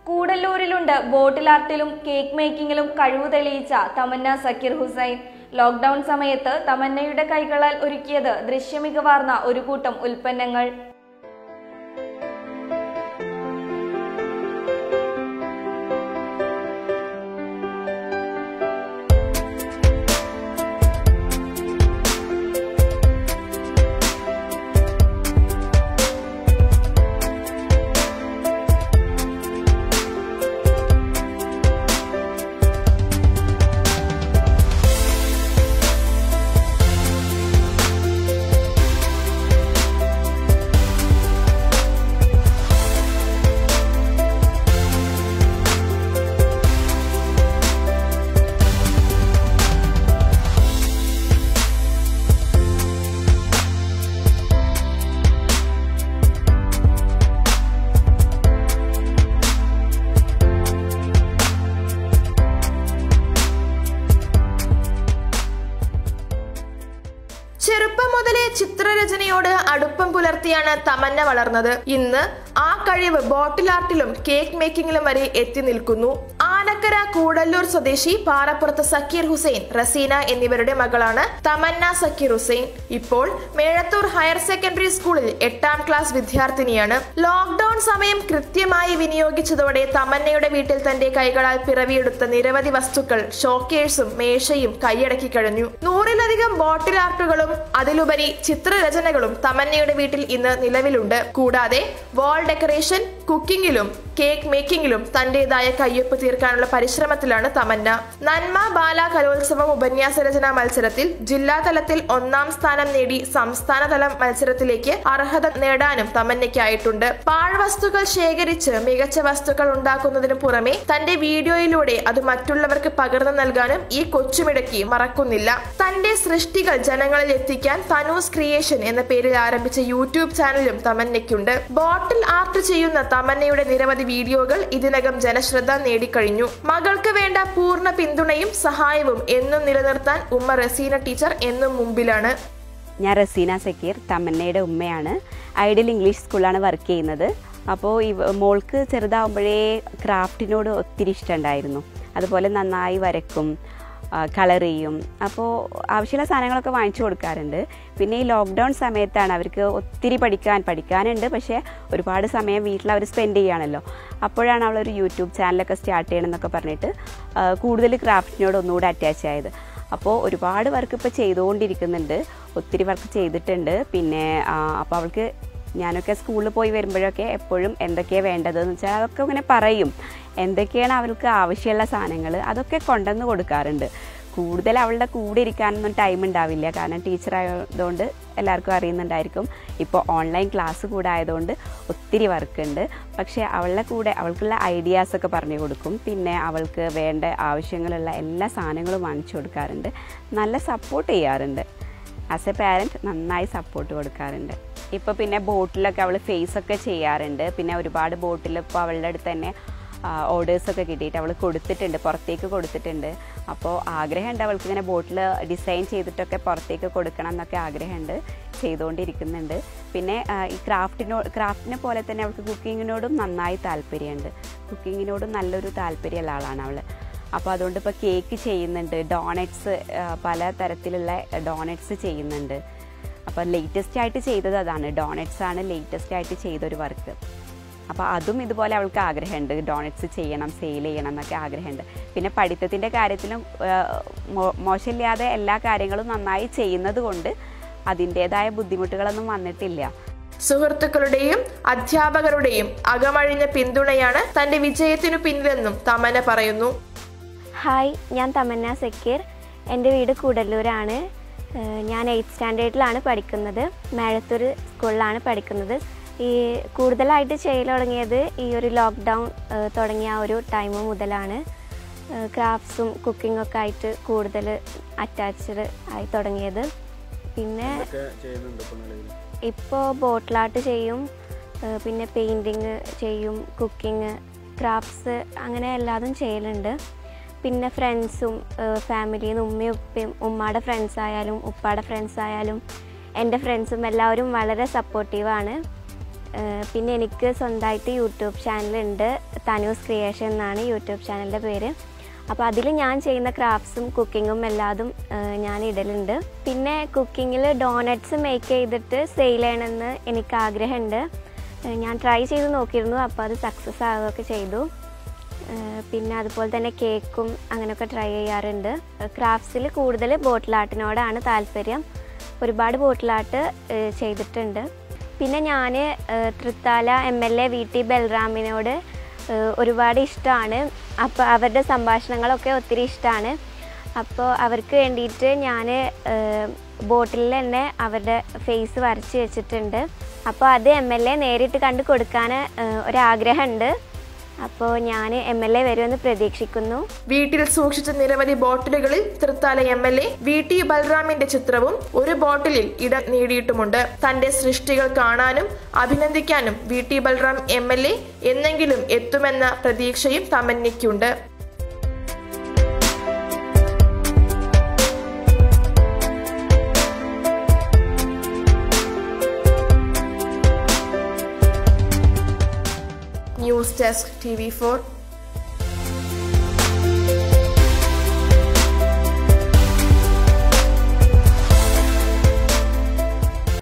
കൂടല്ലൂരിലുണ്ട് ബോട്ടിൽ ആർട്ടിലും cake മേക്കിങ്ങിലും കഴിവ് തെളിയിച്ച Tamannaah Zakir Hussain lockdown സമയത്ത് തമന്നയുടെ കൈകളാൽ ഒരുക്കിയത് ദൃശ്യമികവാർന്ന ഒരു കൂട്ടം ഉൽപ്പന്നങ്ങൾ ചെറുപ്പം മുതലേ ചിത്രരചനയോട് അടുപ്പം പുലർത്തിയാണ് തമന്ന വളർന്നത് ഇന്ന് ആ കഴിവ് ബോട്ടിൽ ആർട്ടിലും കേക്ക് മേക്കിങ്ങിലും വരെ എത്തി നിൽക്കുന്നു ആനക്കര കൂടല്ലൂർ സ്വദേശി പാറപ്പുറത്ത് സക്കീർ ഹുസൈൻ റസീന എന്നിവരുടെ മകളാണ് തമന്ന സക്കീർ ഹുസൈൻ ഇപ്പോൾ മേഴത്തൂർ ഹയർ സെക്കൻഡറി സ്കൂളിൽ എട്ടാം ക്ലാസ് വിദ്യാർത്ഥിനിയാണ് ലോക്ക്ഡൌൺ സമയം കൃത്യമായി വിനിയോഗിച്ചതോടെ തമന്നയുടെ വീട്ടിൽ തന്റെ കൈകളാൽ പിറവിയെടുത്ത നിരവധി വസ്തുക്കൾ ഷോക്കേഴ്സും മേശയും കൈയടക്കി കഴിഞ്ഞു നൂറിലധികം ബോട്ടിൽ ആർട്ടുകളും അതിലുപരി ചിത്രരചനകളും തമന്നയുടെ വീട്ടിൽ ഇന്ന് നിലവിലുണ്ട് കൂടാതെ വാൾ ഡെക്കറേഷൻ കുക്കിംഗിലും കേക്ക് മേക്കിംഗിലും തന്റേതായ കയ്യൊപ്പ് തീർക്കാനുള്ള പരിശ്രമത്തിലാണ് തമന്ന നന്മ ബാല കലോത്സവം ഉപന്യാസ രചനാ മത്സരത്തിൽ ജില്ലാ തലത്തിൽ ഒന്നാം സ്ഥാനം നേടി സംസ്ഥാന തല മത്സരത്തിലേക്ക് അർഹത നേടാനും തമന്നയ്ക്കായിട്ടുണ്ട് പാഴ്വസ്തുക്കൾ ശേഖരിച്ച് മികച്ച വസ്തുക്കൾ ഉണ്ടാക്കുന്നതിനു പുറമെ തന്റെ വീഡിയോയിലൂടെ അത് മറ്റുള്ളവർക്ക് പകർന്നു നൽകാനും ഈ കൊച്ചുമിടക്കി മറക്കുന്നില്ല തന്റെ സൃഷ്ടികൾ ജനങ്ങളിൽ എത്തിക്കാൻ തനൂസ് ക്രിയേഷൻ എന്ന പേരിൽ ആരംഭിച്ച യൂട്യൂബ് ചാനലും തമന്നയ്ക്കുണ്ട് ബോട്ടിൽ ആർട്ട് ചെയ്യുന്ന തമന്നയുടെ നിരവധി വീഡിയോകൾ ഇതിനകം ജനശ്രദ്ധ നേടിക്കഴിഞ്ഞു മകൾക്ക് വേണ്ട പൂർണ്ണ പിന്തുണയും സഹായവും എന്നും നിലനിർത്താൻ ഉമ്മ റസീന ടീച്ചർ എന്നും മുമ്പിലാണ് ഞാൻ റസീന സക്കീർ തമന്നയുടെ ഉമ്മയാണ് ഐഡിയൽ ഇംഗ്ലീഷ് സ്കൂളിലാണ് വർക്ക് ചെയ്യുന്നത് അപ്പോൾ ഈ മോൾക്ക് ചെറുതാവുമ്പോഴേ ക്രാഫ്റ്റിനോട് ഒത്തിരി ഇഷ്ടമുണ്ടായിരുന്നു അതുപോലെ നന്നായി വരക്കും കളർ ചെയ്യും അപ്പോൾ ആവശ്യമുള്ള സാധനങ്ങളൊക്കെ വാങ്ങിച്ചു കൊടുക്കാറുണ്ട് പിന്നെ ഈ ലോക്ക്ഡൗൺ സമയത്താണ് അവർക്ക് ഒത്തിരി പഠിക്കാൻ പഠിക്കാനുണ്ട് പക്ഷേ ഒരുപാട് സമയം വീട്ടിൽ അവർ സ്പെൻഡ് ചെയ്യുകയാണല്ലോ അപ്പോഴാണ് അവളൊരു യൂട്യൂബ് ചാനലൊക്കെ സ്റ്റാർട്ട് ചെയ്യണമെന്നൊക്കെ പറഞ്ഞിട്ട് ആ, കൂടുതൽ ക്രാഫ്റ്റിനോട് ഒന്നുകൂടെ അറ്റാച്ച് ആയത് അപ്പോൾ ഒരുപാട് വർക്ക് ഇപ്പോൾ ചെയ്തുകൊണ്ടിരിക്കുന്നുണ്ട് ഒത്തിരി വർക്ക് ചെയ്തിട്ടുണ്ട് പിന്നെ ആ, അപ്പോൾ അവൾക്ക് ഞാനൊക്കെ സ്കൂളിൽ പോയി വരുമ്പോഴൊക്കെ എപ്പോഴും എന്തൊക്കെയാണ് വേണ്ടതെന്ന് വെച്ചാൽ അതൊക്കെ ഇങ്ങനെ പറയും എന്തൊക്കെയാണ് അവൾക്ക് ആവശ്യമുള്ള സാധനങ്ങൾ അതൊക്കെ കൊണ്ടുവന്ന് കൊടുക്കാറുണ്ട് കൂടുതൽ അവളുടെ കൂടെ ഇരിക്കാനൊന്നും ടൈം ഉണ്ടാവില്ല കാരണം ടീച്ചർ ആയതുകൊണ്ട് എല്ലാവർക്കും അറിയുന്നുണ്ടായിരിക്കും ഇപ്പോൾ ഓൺലൈൻ ക്ലാസ് കൂടെ ആയതുകൊണ്ട് ഒത്തിരി വർക്ക് ഉണ്ട് പക്ഷേ അവളുടെ കൂടെ അവൾക്കുള്ള ഐഡിയാസൊക്കെ പറഞ്ഞു കൊടുക്കും പിന്നെ അവൾക്ക് വേണ്ട ആവശ്യങ്ങളുള്ള എല്ലാ സാധനങ്ങളും വാങ്ങിച്ചു കൊടുക്കാറുണ്ട് നല്ല സപ്പോർട്ട് ചെയ്യാറുണ്ട് ആസ് എ പാരൻറ്റ് നന്നായി സപ്പോർട്ട് കൊടുക്കാറുണ്ട് ഇപ്പോൾ പിന്നെ ബോട്ടിലൊക്കെ അവൾ ഫേസ് ഒക്കെ ചെയ്യാറുണ്ട് പിന്നെ ഒരുപാട് ബോട്ടിൽ ഇപ്പോൾ അവളുടെ അടുത്ത് തന്നെ ഓർഡേഴ്സൊക്കെ കിട്ടിയിട്ട് അവൾ കൊടുത്തിട്ടുണ്ട് പുറത്തേക്ക് കൊടുത്തിട്ടുണ്ട് അപ്പോൾ ആഗ്രഹമുണ്ട് അവൾക്ക് ഇങ്ങനെ ബോട്ടിൽ ഡിസൈൻ ചെയ്തിട്ടൊക്കെ പുറത്തേക്ക് കൊടുക്കണം എന്നൊക്കെ ആഗ്രഹമുണ്ട് ചെയ്തുകൊണ്ടിരിക്കുന്നുണ്ട് പിന്നെ ആ, ഈ ക്രാഫ്റ്റിനോ ക്രാഫ്റ്റിനെ പോലെ തന്നെ അവൾക്ക് കുക്കിങ്ങിനോടും നന്നായി താല്പര്യമുണ്ട് കുക്കിങ്ങിനോടും നല്ലൊരു താല്പര്യമുള്ള ആളാണ് അവൾ അപ്പോൾ അതുകൊണ്ട് ഇപ്പോൾ കേക്ക് ചെയ്യുന്നുണ്ട് ഡോണറ്റ്സ് പല തരത്തിലുള്ള ഡോണറ്റ്സ് ചെയ്യുന്നുണ്ട് അപ്പോൾ ലേറ്റസ്റ്റ് ആയിട്ട് ചെയ്തത് അതാണ് ഡോണറ്റ്സ് ആണ് ലേറ്റസ്റ്റ് ആയിട്ട് ചെയ്തൊരു വർക്ക് അപ്പോൾ അതും ഇതുപോലെ അവൾക്ക് ആഗ്രഹമുണ്ട് ഡോണറ്റ്സ് ചെയ്യണം സെയിൽ ചെയ്യണം എന്നൊക്കെ ആഗ്രഹമുണ്ട് പിന്നെ പഠിത്തത്തിൻ്റെ കാര്യത്തിലും ആ, മോ- മോശമില്ലാതെ എല്ലാ കാര്യങ്ങളും നന്നായി ചെയ്യുന്നത് കൊണ്ട് അതിൻ്റേതായ ബുദ്ധിമുട്ടുകളൊന്നും വന്നിട്ടില്ല സുഹൃത്തുക്കളുടെയും അധ്യാപകരുടെയും അകമഴിഞ്ഞ പിന്തുണയാണ് തന്റെ വിജയത്തിനു പിന്നിലെന്നും തമന പറയുന്നു ഹായ് ഞാൻ തമന്ന സക്കീർ എൻ്റെ വീട് കൂടല്ലൂരാണ് ഏഹ് ഞാൻ എയ്ത്ത് സ്റ്റാൻഡേർഡിലാണ് പഠിക്കുന്നത് മേഴത്തൂർ സ്കൂളിലാണ് പഠിക്കുന്നത് ഈ കൂടുതലായിട്ട് ചെയ്യൽ തുടങ്ങിയത് ഈ ഒരു ലോക്ക്ഡൗൺ ഏഹ് തുടങ്ങിയ ആ ഒരു ടൈം മുതലാണ് ക്രാഫ്റ്റ്സും കുക്കിംഗ് ഒക്കെ ആയിട്ട് കൂടുതൽ അറ്റാച്ച്ഡ് ആയി തുടങ്ങിയത് പിന്നെ ഇപ്പോൾ ബോട്ടിൽ ആർട്ട് ചെയ്യും ഏഹ് പിന്നെ പെയിൻറ്റിങ് ചെയ്യും കുക്കിംഗ് ക്രാഫ്റ്റ്സ് അങ്ങനെ എല്ലാതും ചെയ്യലുണ്ട് പിന്നെ ഫ്രണ്ട്സും ഫാമിലിയിൽ നിന്ന് ഉമ്മയും ഉപ്പയും ഉമ്മയുടെ ഫ്രണ്ട്സ് ആയാലും ഉപ്പാടെ ഫ്രണ്ട്സ് ആയാലും എൻ്റെ ഫ്രണ്ട്സും എല്ലാവരും വളരെ സപ്പോർട്ടീവാണ് ഏഹ് പിന്നെ എനിക്ക് സ്വന്തമായിട്ട് യൂട്യൂബ് ചാനലുണ്ട് തനൂസ് ക്രിയേഷൻ എന്നാണ് യൂട്യൂബ് ചാനലിൻ്റെ പേര് അപ്പോൾ അതിൽ ഞാൻ ചെയ്യുന്ന ക്രാഫ്റ്റ്സും കുക്കിങ്ങും എല്ലാതും ഏഹ് ഞാൻ ഇടലുണ്ട് പിന്നെ കുക്കിങ്ങിൽ ഡോണറ്റ്സ് മേക്ക് ചെയ്തിട്ട് സെയിൽ ചെയ്യണമെന്ന് എനിക്ക് ആഗ്രഹമുണ്ട് ഏഹ് ഞാൻ ട്രൈ ചെയ്ത് നോക്കിയിരുന്നു അപ്പോൾ അത് സക്സസ് ആവുകയൊക്കെ ചെയ്തു ഏഹ് പിന്നെ അതുപോലെ തന്നെ കേക്കും അങ്ങനെയൊക്കെ ട്രൈ ചെയ്യാറുണ്ട് ക്രാഫ്റ്റ്സിൽ കൂടുതൽ ബോട്ടിൽ ആർട്ടിനോടാണ് താല്പര്യം ഒരുപാട് ബോട്ടിൽ ആർട്ട് ഏഹ് ചെയ്തിട്ടുണ്ട് പിന്നെ ഞാൻ Thrithala M L A V T ബൽറാമിനോട് ഏഹ് ഒരുപാട് ഇഷ്ടമാണ് അപ്പോൾ അവരുടെ സംഭാഷണങ്ങളൊക്കെ ഒത്തിരി ഇഷ്ടമാണ് അപ്പോൾ അവർക്ക് വേണ്ടിയിട്ട് ഞാൻ ബോട്ടിൽ തന്നെ അവരുടെ ഫേസ് വരച്ച് വെച്ചിട്ടുണ്ട് അപ്പോൾ അത് എം എൽ എ നേരിട്ട് കണ്ട് കൊടുക്കാൻ ഏഹ് ഒരാഗ്രഹമുണ്ട് അപ്പോൾ ഞാൻ എം എൽ എ വരുമെന്ന് പ്രതീക്ഷിക്കുന്നു വീട്ടിൽ സൂക്ഷിച്ച നിരവധി ബോട്ടിലുകളിൽ Thrithala M L A V T ബൽറാമിന്റെ ചിത്രവും ഒരു ബോട്ടിലിൽ ഇടം നേടിയിട്ടുമുണ്ട് തന്റെ സൃഷ്ടികൾ കാണാനും അഭിനന്ദിക്കാനും V T Balram M L A എന്നെങ്കിലും എത്തുമെന്ന പ്രതീക്ഷയും തമന്നയ്ക്കുണ്ട് news desk T V four